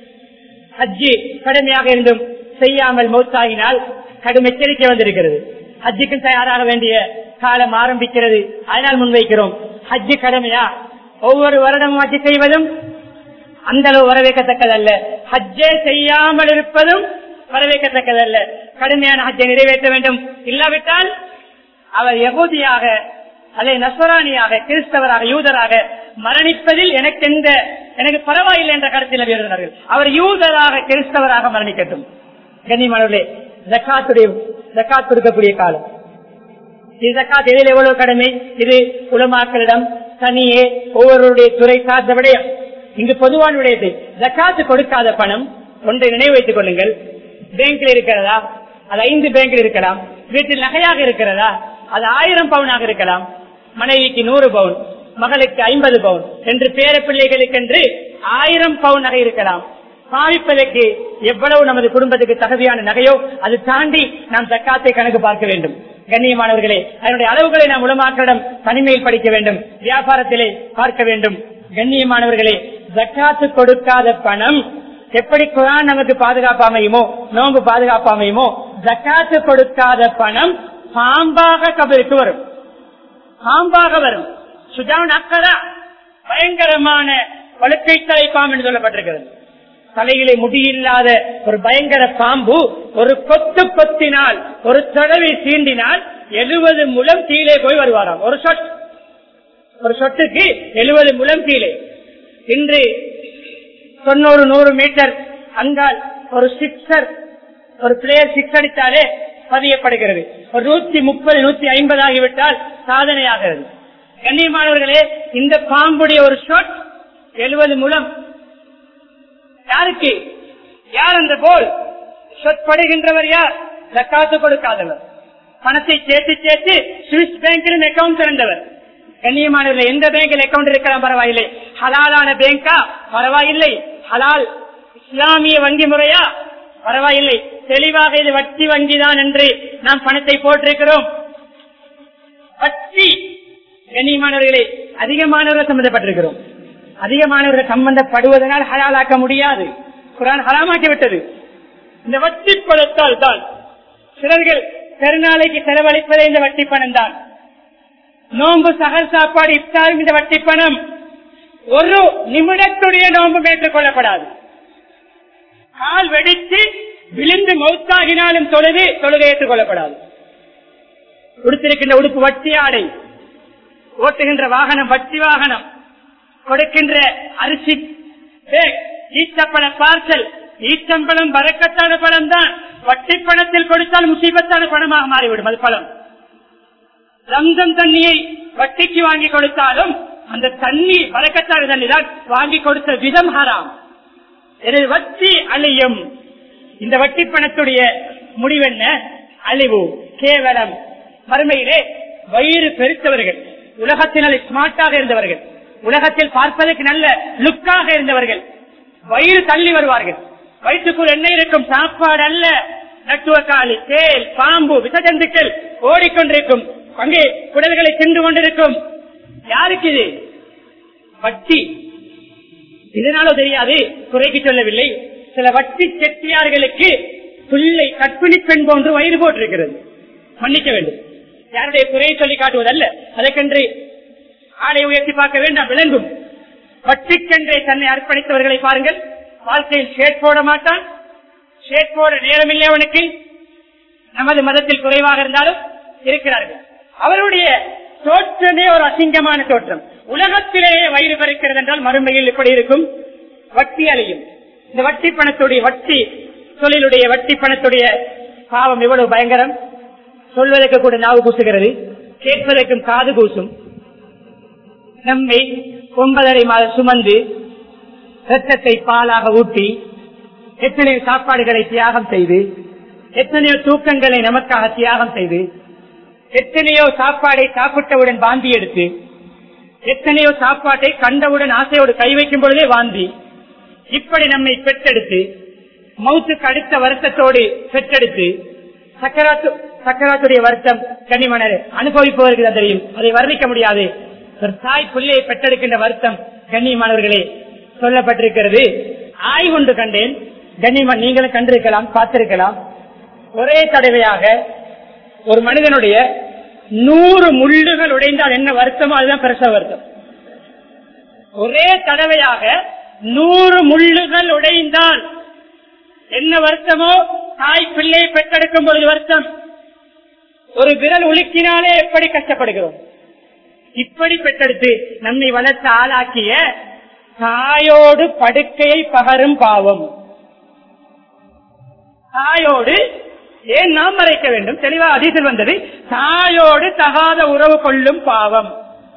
ஹஜ்ஜி கடுமையாக இருந்தும் செய்யாமல் மௌத்தாகினால் கடும் எச்சரிக்கை வந்திருக்கிறது ஹஜ்ஜுக்கு தயாராக வேண்டிய காலம் ஆரம்பிக்கிறது அதனால் முன்வைக்கிறோம் ஹஜ்ஜு கடமையா ஒவ்வொரு வருடமும் ஹஜ்ஜு செய்வதும் அந்த அளவு வரவேற்கத்தக்கதல்ல ஹஜ்ஜே செய்யாமல் இருப்பதும் வரவேற்கத்தக்கதல்ல கடுமையான ஹஜ்ஜை நிறைவேற்ற வேண்டும் இல்லாவிட்டால் அவர் யகூதியாக அல்லது நஸ்வராணியாக கிறிஸ்தவராக யூதராக மரணிப்பதில் எனக்கு எந்த எனக்கு பரவாயில்லை என்ற கருத்தில் எழுதினார்கள் அவர் யூதராக கிறிஸ்தவராக மரணிக்கட்டும் கண்ணியமானவர்களே ஜக்காத்துடைய ஜக்காத் கொடுக்கக்கூடிய காலம் இது ஜக்காத் எதில் எவ்வளவு கடமை இது உலமாக்களிடம் தனியே ஒவ்வொருடைய துறை சார்ந்த விடயம் இங்கு பொதுவான விடயத்தை ஜக்காத்து கொடுக்காத பணம் ஒன்றை நினைவு வைத்துக் கொள்ளுங்கள் பேங்க்ல இருக்கிறதா அது ஐந்து பேங்க்ல இருக்கலாம் வீட்டில் நகையாக இருக்கிறதா அது ஆயிரம் பவுனாக இருக்கலாம் மனைவிக்கு நூறு பவுன் மகளுக்கு ஐம்பது பவுன் என்று பேர பிள்ளைகளுக்கு என்று ஆயிரம் பவுன் நகை இருக்கலாம் பாவிப்பதற்கு எவ்வளவு நமது குடும்பத்துக்கு தகுதியான நகையோ அது தாண்டி நாம் தக்காத்தை கணக்கு பார்க்க வேண்டும் கண்ணியமானவர்களே அதனுடைய அளவுகளை நாம் உலமாக்களிடம் தனிமையில் படிக்க வேண்டும் வியாபாரத்திலே பார்க்க வேண்டும் கண்ணியமானவர்களே ஜக்காத்து கொடுக்காத பணம் எப்படி குரான் நமக்கு பாதுகாப்பு அமையுமோ நோன்பு பாதுகாப்பு அமையுமோ ஜக்காத்து கொடுக்காத பணம் பாம்பாக கபருக்கு வரும் பாம்பாக வரும் சுஜான் அக்கரா பயங்கரமான வழுக்கை தலை பாம்பு என்று சொல்லப்பட்டிருக்கிறது தலையிலே முடியில்லாத ஒரு பயங்கர பாம்பு ஒரு கொத்து கொத்தினால் ஒரு தடவை சீண்டினால் எழுபது முலம் கீழே போய் வருவாராம் ஒரு சொட் ஒரு சொட்டுக்கு எழுபது முலம் கீழே இன்று தொண்ணூறு நூறு மீட்டர் அங்கால் ஒரு சிக்ஸர் ஒரு பிளேயர் சிக்ஸ் அடித்தாலே பதியப்படுகிறது ஒரு நூத்தி முப்பது நூத்தி ஐம்பது ஆகிவிட்டால் சாதனையாகிறது கண்ணியமானவர்களே இந்த பாம்புடைய ஒரு ஷாட் எழுபது முலம் யாருக்கு யார் அந்த போல் சொற்படுகின்றவர் யார் ஜக்காத்து கொடுக்காதவர் பணத்தை சேர்த்து சேர்த்து சுவிஸ் பேங்கிலும் அக்கௌண்ட் திறந்தவர் கண்ணியமானவர்கள் எந்த பேங்கில் அக்கௌண்ட் இருக்கலாம் பரவாயில்லை ஹலாலான பேங்கா பரவாயில்லை ஹலால் இஸ்லாமிய வங்கி முறையா பரவாயில்லை தெளிவாக இது வட்டி வங்கிதான் என்று நாம் பணத்தை போட்டிருக்கிறோம் வட்டி கண்ணியமானவர்களே அதிகமானவர்கள் சம்பந்தப்பட்டிருக்கிறோம் அதிகமானவர்கள் சம்பந்தப்படுவதனால் ஹலாலாக்க முடியாது குரான் ஹலாமாக்கி விட்டது இந்த வட்டி பணத்தால் தான் சிலர்கள் பெருநாளைக்கு செலவழிப்பதே இந்த வட்டி பணம் தான் நோன்பு சகல் சாப்பாடு இப்தாரும் இந்த வட்டி பணம் ஒரு நிமிடத்துடைய நோன்பு ஏற்றுக்கொள்ளப்படாது கால் வெடித்து விழுந்து மௌத்தாகினாலும் தொழுது தொழுகை ஏற்றுக்கொள்ளப்படாது உடுத்திருக்கின்ற உடுப்பு வட்டி ஆடை ஓட்டுகின்ற வாகனம் வட்டி வாகனம் கொடுக்கின்ற அரிசி பேக், ஈச்சப்பழ பார்சல் ஈச்சம்பழம் வரக்கத்தான பழம் தான் வட்டி பணத்தில் கொடுத்தால் முசீபத்தான பணமாக மாறிவிடும் அது பழம் ரம்சம் தண்ணியை வட்டிக்கு வாங்கி கொடுத்தாலும் அந்த தண்ணி வரக்கத்தான தண்ணி தான் வாங்கி கொடுத்த விதம் ஹராம் எனவே வட்டி அழியும் இந்த வட்டி பணத்துடைய முடிவென்ன அழிவு கேவலம் மறுமையிலே வயிறு பெருத்தவர்கள் உலகத்தினால் ஸ்மார்ட்டாக இருந்தவர்கள் உலகத்தில் பார்ப்பதற்கு நல்ல லுக்காக இருந்தவர்கள் வயிறு தள்ளி வருவார்கள் வயிற்றுக்குள் என்ன இருக்கும் சாப்பாடு அல்ல நட்டுவக்காளி தேல் பாம்பு விசஜந்துக்கள் ஓடிக்கொண்டிருக்கும் அங்கே குடல்களை தின்று கொண்டிருக்கும் யாருக்கு இது வட்டி இதனாலோ தெரியாது குறைக்கு சொல்லவில்லை சில வட்டி செட்டியார்களுக்கு பிள்ளை கற்பிணி பெண் போன்று வயிறு போட்டிருக்கிறது மன்னிக்க வேண்டும் யாருடைய குறையை சொல்லி காட்டுவதல்ல அதற்கென்று ஆடை உயர்த்தி பார்க்க வேண்டாம் விளங்கும் வட்டிக்கென்றே தன்னை அர்ப்பணித்தவர்களை பாருங்கள் வாழ்க்கையில் ஷேட் போட மாட்டான் ஷேட் போட நேரமில்லை அவனுக்கு நமது மதத்தில் குறைவாக இருந்தாலும் இருக்கிறார்கள் அவருடைய தோற்றமே ஒரு அசிங்கமான தோற்றம் உலகத்திலேயே வயிறு பறிக்கிறது என்றால் மறுமையில் எப்படி இருக்கும் வட்டி அழியும் இந்த வட்டி பணத்துடைய வட்டி தொழிலுடைய வட்டி பணத்துடைய பாவம் எவ்வளவு பயங்கரம் சொல்வதற்கு கூட நாவு கூசுகிறது கேட்பதற்கும் காது கூசும் நம்மை ஒன்பதரை மாதம் சுமந்து ரத்தத்தை பாலாக ஊட்டி எத்தனையோ சாப்பாடுகளை தியாகம் செய்து எத்தனையோ தூக்கங்களை நமக்காக தியாகம் செய்து எத்தனையோ சாப்பாடை சாப்பிட்டவுடன் வாந்தி எடுத்து எத்தனையோ சாப்பாட்டை கண்டவுடன் ஆசையோடு கை வைக்கும் பொழுதே வாந்தி இப்படி நம்மை பெற்றெடுத்து மவுத்துக்கு அடுத்த வருத்தத்தோடு பெற்றெடுத்து சக்கராத்து சக்கராத்துடைய வருத்தம் கனிமணர் அனுபவிப்பவர்கள் தான் தெரியும் அதை வர்ணிக்க முடியாது ஒரு தாய் பிள்ளையை பெற்றெடுக்கின்ற வருத்தம் கண்ணியமானவர்களே சொல்லப்பட்டிருக்கிறது ஆய் ஒன்று கண்டேன் கண்ணியமன் நீங்களும் கண்டிருக்கலாம் பார்த்திருக்கலாம் ஒரே தடவையாக ஒரு மனிதனுடைய நூறு முள்ளுகள் உடைந்தால் என்ன வருத்தமோ அதுதான் பிரசவ வருத்தம் ஒரே தடவையாக நூறு முள்ளுகள் உடைந்தால் என்ன வருத்தமோ தாய் பிள்ளை பெற்றெடுக்கும் பொழுது வருத்தம் ஒரு விரல் உலுக்கினாலே எப்படி கஷ்டப்படுகிறோம் இப்படி பெற்றெடுத்து நம்மை வளர்த்து ஆளாக்கிய தாயோடு படுக்கையை பகரும் பாவம் தாயோடு ஏன் நாம் மறைக்க வேண்டும் தெளிவாக அதிசல் வந்தது தாயோடு தகாத உறவு கொள்ளும் பாவம்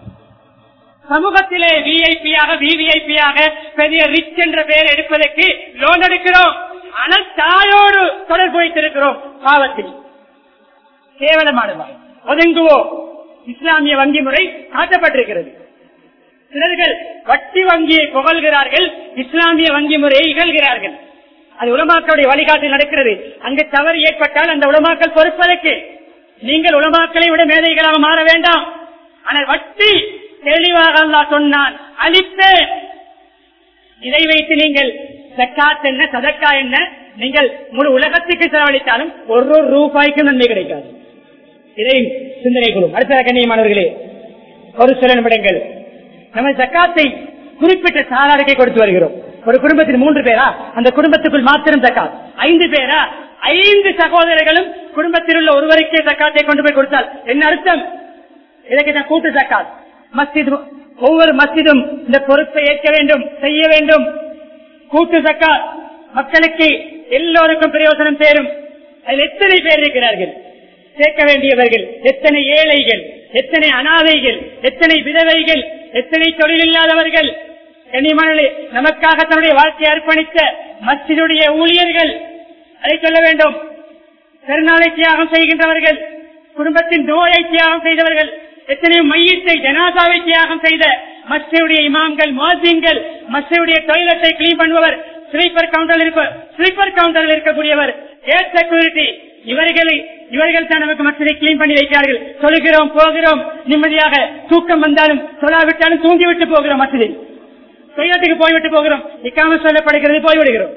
சமூகத்திலே விஐபியாக விவிஐபியாக பெரிய ரிச் என்ற பெயர் எடுப்பதற்கு லோன் எடுக்கிறோம் ஆனால் தாயோடு தொடர்பு வைத்திருக்கிறோம் பாவத்தில் கேவலமானதா ஒதுங்குவோம் இஸ்லாமிய வங்கி முறை காட்டப்பட்டிருக்கிறது சிலர்கள் வட்டி வங்கியை புகழ்கிறார்கள் இஸ்லாமிய வங்கி முறையை இகழ்கிறார்கள் அது உலமாக்களுடைய வழிகாட்டில் நடக்கிறது அங்கு தவறு ஏற்பட்டால் அந்த உலமாக்கள் பொறுப்பதற்கு நீங்கள் உலமாக்களை விட மேதைகளாக மாற வேண்டாம் ஆனால் வட்டி தெளிவாக அல்லாஹ் சொன்னான் அளிப்பேன் இதை வைத்து நீங்கள் சக்காத் என்ன சதக்கா என்ன நீங்கள் முழு உலகத்துக்கு செலவழித்தாலும் ஒரு ஒரு ரூபாய்க்கும் நன்மை கிடைக்காது இதை சிந்தனை குழு அடுத்த கண்ணியமானவர்களே ஒரு சில நிமிடங்கள் நம்ம சக்காத்தை குறிப்பிட்ட சாராருக்கே கொடுத்து வருகிறோம் ஒரு குடும்பத்தில் மூன்று பேரா அந்த குடும்பத்துக்குள் மாத்திரம் சக்காத் ஐந்து பேரா ஐந்து சகோதரர்களும் குடும்பத்தில் உள்ள ஒருவருக்கே சக்காத்தை கொண்டு போய் கொடுத்தால் என்ன அர்த்தம் இதற்கு நான் கூட்டு சக்காத் மஸ்ஜித் ஒவ்வொரு மஸ்ஜிதும் இந்த பொறுப்பை ஏற்க வேண்டும் செய்ய வேண்டும் கூட்டு சக்காத் மக்களுக்கு எல்லோருக்கும் பிரயோசனம் சேரும் அதில் எத்தனை பேர் இருக்கிறார்கள் சேர்க்க வேண்டியவர்கள் எத்தனை ஏழைகள் எத்தனை அனாதைகள் எத்தனை விதவைகள் எத்தனை தொழில் இல்லாதவர்கள் கண்ணியமானே நமக்காக தன்னுடைய வாழ்க்கையை அர்ப்பணித்த மஸ்ஜிதுடைய ஊழியர்கள் அதை சொல்ல வேண்டும் பெருநாளை தியாகம் செய்கின்றவர்கள் குடும்பத்தின் நோயை தியாகம் செய்தவர்கள் எத்தனையோ மையத்தை ஜனாசாவை தியாகம் செய்த மஸ்ஜிதுடைய இமாம்கள் மோசிங்கள் மஸ்ஜிதுடைய டொய்லெட்டை கிளீன் பண்ணுபவர் ஸ்லீப்பர் கவுண்டரில் இருப்ப ஸ்லீப்பர் கவுண்டரில் இருக்கக்கூடியவர் ஏர் செக்யூரிட்டி இவர்களை இவர்கள் தான் நமக்கு மக்களை கிளீன் பண்ணி வைக்கிறார்கள் சொல்கிறோம் போகிறோம் நிம்மதியாக தூக்கம் வந்தாலும் சொல்லாவிட்டாலும் தூங்கிவிட்டு போகிறோம் மசிதில் டொய்லெட்டுக்கு போய்விட்டு போகிறோம் இக்காம சொல்லப்படுகிறது போய்விடுகிறோம்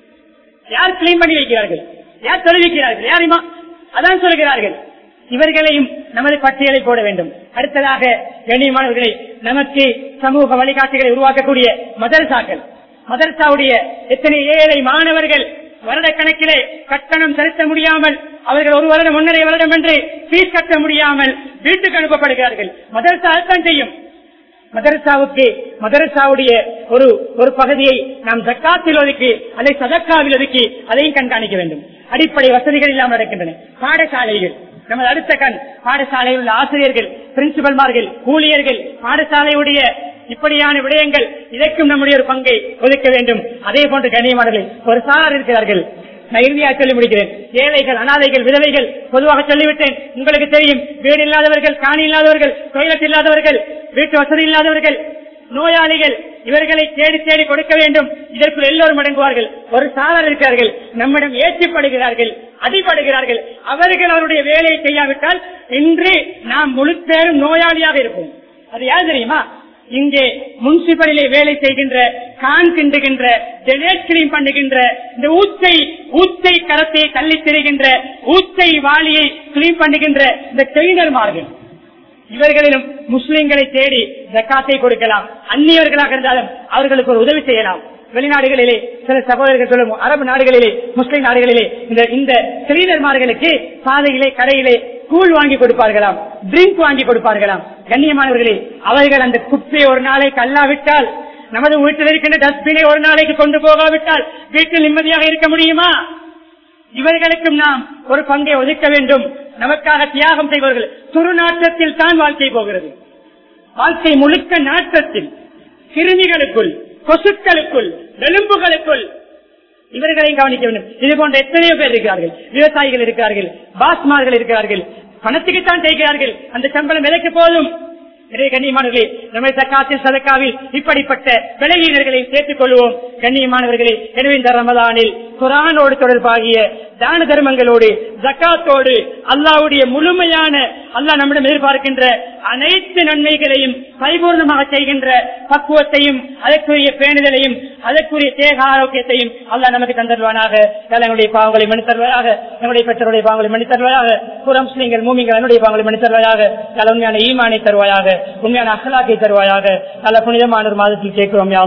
யார் கிளீன் பண்ணி வைக்கிறார்கள் யார் தொலைவிக்கிறார்கள் யாருமா அதான் சொல்கிறார்கள் இவர்களையும் நமது பட்டியலை போட வேண்டும் அடுத்ததாக கண்ணியமானவர்களை நமக்கு சமூக வழிகாட்டுகளை உருவாக்கக்கூடிய மதரசாக்கள் மதரசாவுடைய எத்தனை ஏழை மாணவர்கள் வருடக்கணக்கிலே கட்டணம் செலுத்த முடியாமல் அவர்கள் ஒரு வருடம் ஒன்றரை வருடம் என்று ஃபீஸ் கட்ட முடியாமல் வீட்டுக்கு அனுப்பப்படுகிறார்கள் மதரசா தான் செய்யும் மதரசாவுக்கு மதரசாவுடைய ஒரு ஒரு பகுதியை நாம் ஜக்காத்தில் ஒதுக்கி அதை சதக்காவில் ஒதுக்கி அதையும் கண்காணிக்க வேண்டும் அடிப்படை வசதிகள் இல்லாமல் நடக்கின்றன பாடசாலைகள் நமது அடுத்த கண் பாடசாலையில் உள்ள ஆசிரியர்கள் பிரின்சிபல்மார்கள் ஊழியர்கள் பாடசாலையுடைய இப்படியான விடயங்கள் இதற்கும் நம்முடைய ஒரு பங்கை ஒதுக்க வேண்டும் அதே போன்று கண்ணியமானவர்கள் ஒரு சார் இருக்கிறார்கள் நான் இறுதியாக சொல்லி முடிக்கிறேன் ஏழைகள் அனாதைகள் விதவைகள் பொதுவாக சொல்லிவிட்டேன் உங்களுக்கு தெரியும் வீடு இல்லாதவர்கள் காணி இல்லாதவர்கள் டொய்லெட் இல்லாதவர்கள் வீட்டு வசதி இல்லாதவர்கள் நோயாளிகள் இவர்களை தேடி தேடி கொடுக்க வேண்டும் இதற்குள் எல்லோரும் அடங்குவார்கள் ஒரு சாதர் இருக்கிறார்கள் நம்மிடம் ஏற்றிப்படுகிறார்கள் அடிபடுகிறார்கள் அவர்கள் அவருடைய வேலையை செய்யாவிட்டால் இன்று நாம் முழு பேரும் நோயாளியாக இருப்போம் அது யார் தெரியுமா இங்கே முனிசிபலிலே வேலை செய்கின்ற கான் கிண்டுகின்ற டெலேட் கிளீன் பண்ணுகின்ற இந்த ஊச்சை ஊச்சை கரத்தை தள்ளி திரிகின்ற ஊச்சை வாளியை கிளீன் பண்ணுகின்ற இந்த கிளீனர்மார்கள் இவர்களிலும் முஸ்லிம்களை தேடி ஜக்காத்தை கொடுக்கலாம் அந்நியவர்களாக இருந்தாலும் அவர்களுக்கு ஒரு உதவி செய்யலாம் வெளிநாடுகளிலே சில சகோதரர்கள் சொல்லும் அரபு நாடுகளிலே முஸ்லிம் நாடுகளிலே இந்த இந்த கிளீனர்மார்களுக்கு சாலையிலே கடையிலே கூழ் வாங்கி கொடுப்பார்களாம் ட்ரிங்க் வாங்கி கொடுப்பார்களாம் கண்ணியமானவர்களே அவர்கள் அந்த குப்பையை ஒரு நாளைக்கு அல்லாவிட்டால் நமது வீட்டில் இருக்கின்ற டஸ்ட்பினை ஒரு நாளைக்கு கொண்டு போகாவிட்டால் வீட்டில் நிம்மதியாக இருக்க முடியுமா இவர்களுக்கும் நாம் ஒரு பங்கை ஒதுக்க வேண்டும் நமக்காக தியாகம் செய்பவர்கள் துருநாட்டத்தில் தான் வாழ்க்கை போகிறது வாழ்க்கை முழுக்க நாட்டத்தில் கிருமிகளுக்குள் கொசுக்களுக்குள் எலும்புகளுக்குள் இவர்களையும் கவனிக்க வேண்டும் இது போன்ற எத்தனையோ பேர் இருக்கிறார்கள் விவசாயிகள் இருக்கிறார்கள் பாஸ்மார்கள் இருக்கிறார்கள் பணத்துக்குத்தான் செய்கிறார்கள் அந்த சம்பளம் விலைக்கு போதும் எனவே கண்ணியமானவர்களே நம்மை தக்காத்தில் சதக்காவில் இப்படிப்பட்ட விலையீனர்களை சேர்த்துக் கொள்வோம் கண்ணியமானவர்களே எனவே இந்த ரமதானில் குரானோடு தொடர்பாகிய தான தர்மங்களோடு ஜக்காத்தோடு அல்லாவுடைய முழுமையான அல்லாஹ் நம்மிடம் எதிர்பார்க்கின்ற அனைத்து நன்மைகளையும் பரிபூர்ணமாக செய்கின்ற பக்குவத்தையும் அதற்குரிய பேணுதலையும் அதற்குரிய தேக ஆரோக்கியத்தையும் அல்லாஹ் நமக்கு தந்தருவானாக எங்களுடைய பாவங்களை மனு தருவாயாக நம்முடைய பெற்றோருடைய பாவங்களை மனு தருவாயாக புற முஸ்லீம்கள் மூமிங்கள் என்னுடைய பாவங்களை மனு தருவாயாக நல்ல உண்மையான ஈமானை தருவாயாக உண்மையான அகலாக்கை தருவாயாக நல்ல புனிதமான ஒரு மாதத்தில் கேட்கிறோம் யா அல்லாஹ்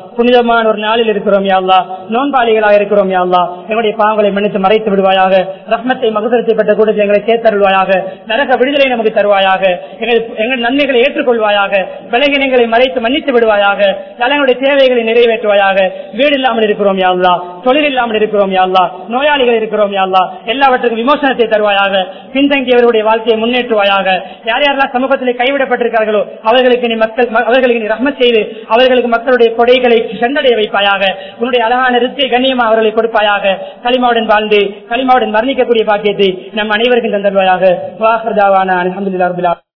புனிதமான ஒரு நாளில் இருக்கிறோம் யாழ்லா நோன்பாளிகளாக இருக்கிறோம் யாழ்லா எங்களுடைய பாவங்களை மன்னித்து மறைத்து விடுவாயாக ரத்னத்தை மகசரத்தை பெற்ற கூட்டத்தில் எங்களை சேர்த்தருள்வாயாக நரக விடுதலை நமக்கு தருவாயாக எங்கள் எங்கள் நன்மைகளை ஏற்றுக்கொள்வாயாக பலகீனங்களை மறைத்து மன்னித்து விடுவாயாக தலைவனுடைய தேவைகளை நிறைவேற்றுவாயாக வீடு இல்லாமல் இருக்கிறோம் யாழ்லா தொழில் இல்லாமல் இருக்கிறோம் யாழ்லா நோயாளிகள் இருக்கிறோம் யாழ்லா எல்லாவற்றுக்கும் விமோசனத்தை தருவாயாக பின்தங்கியவருடைய வாழ்க்கையை முன்னேற்றுவாயாக யார் யாரெல்லாம் சமூகத்திலே கைவிடப்பட்டிருக்கார்களோ அவர்களுக்கு நீ மக்கள் அவர்களுக்கு நீ ரஹ்மத் செய்து அவர்களுக்கு மக்களுடைய கொடைகளை சென்றடைய வைப்பாயாக உன்னுடைய அழகான ரித்தை கண்ணியமா அவர்களை கொடுப்பாயாக களிமாவுடன் வாழ்ந்து களிமாவுடன் மரணிக்கக்கூடிய பாக்கியத்தை நம் அனைவருக்கும் தந்தருவாயாக வாஹர்தாவான அலமதுல்லா